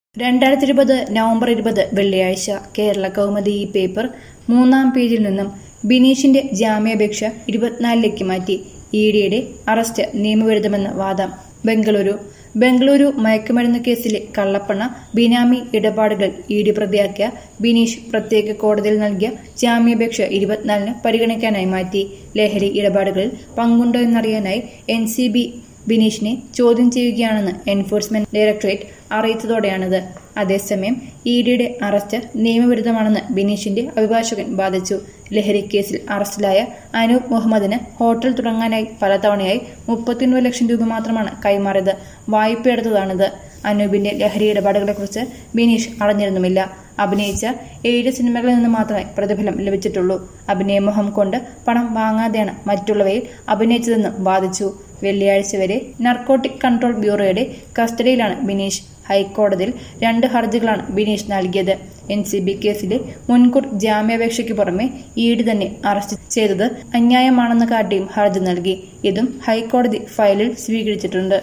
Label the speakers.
Speaker 1: രണ്ടായിരത്തി ഇരുപത് നവംബർ ഇരുപത് വെള്ളിയാഴ്ച കേരള കൗമുദി ഈ പേപ്പർ മൂന്നാം പേജിൽ നിന്നും ബിനീഷിന്റെ ജാമ്യാപേക്ഷ ഇരുപത്തിനാലിലേക്ക് മാറ്റി ഇ ഡിയുടെ അറസ്റ്റ് നിയമവിരുദ്ധമെന്ന വാദം ബംഗളൂരു ബംഗളൂരു മയക്കുമരുന്ന് കേസിലെ കള്ളപ്പണ ബിനാമി ഇടപാടുകൾ ഇ ഡി പ്രതിയാക്കിയ ബിനീഷ് പ്രത്യേക കോടതിയിൽ നൽകിയ ജാമ്യാപേക്ഷ ഇരുപത്തിനാലിന് പരിഗണിക്കാനായി മാറ്റി ലഹരി ഇടപാടുകളിൽ പങ്കുണ്ടോ എന്നറിയാനായി എൻ സി ബി ബിനീഷിനെ ചോദ്യം ചെയ്യുകയാണെന്ന് എൻഫോഴ്സ്മെന്റ് ഡയറക്ടറേറ്റ് അറിയിച്ചതോടെയാണിത് അതേസമയം ഇ ഡിയുടെ അറസ്റ്റ് നിയമവിരുദ്ധമാണെന്ന് ബിനീഷിന്റെ അഭിഭാഷകൻ വാദിച്ചു ലഹരി കേസിൽ അറസ്റ്റിലായ അനൂപ് മുഹമ്മദിന് ഹോട്ടൽ തുടങ്ങാനായി പലതവണയായി മുപ്പത്തിയൊൻപത് ലക്ഷം രൂപ മാത്രമാണ് കൈമാറിയത് വായ്പയെടുത്തതാണിത് അനൂപിന്റെ ലഹരി ഇടപാടുകളെക്കുറിച്ച് ബിനീഷ് അറിഞ്ഞിരുന്നുമില്ല അഭിനയിച്ച ഏഴ് സിനിമകളിൽ നിന്ന് മാത്രമേ പ്രതിഫലം ലഭിച്ചിട്ടുള്ളൂ അഭിനയമോഹം കൊണ്ട് പണം വാങ്ങാതെയാണ് മറ്റുള്ളവയിൽ അഭിനയിച്ചതെന്നും വാദിച്ചു വെള്ളിയാഴ്ച വരെ നർക്കോട്ടിക് കൺട്രോൾ ബ്യൂറോയുടെ കസ്റ്റഡിയിലാണ് ബിനീഷ് ഹൈക്കോടതിയിൽ രണ്ട് ഹർജികളാണ് ബിനീഷ് നൽകിയത് എൻ സി ബി കേസിലെ മുൻകൂർ ജാമ്യാപേക്ഷയ്ക്ക് പുറമെ ഇ ഡി തന്നെ അറസ്റ്റ് ചെയ്തത് അന്യായമാണെന്ന് കാട്ടിയും ഹർജി നൽകി ഇതും ഹൈക്കോടതി ഫയലിൽ സ്വീകരിച്ചിട്ടുണ്ട്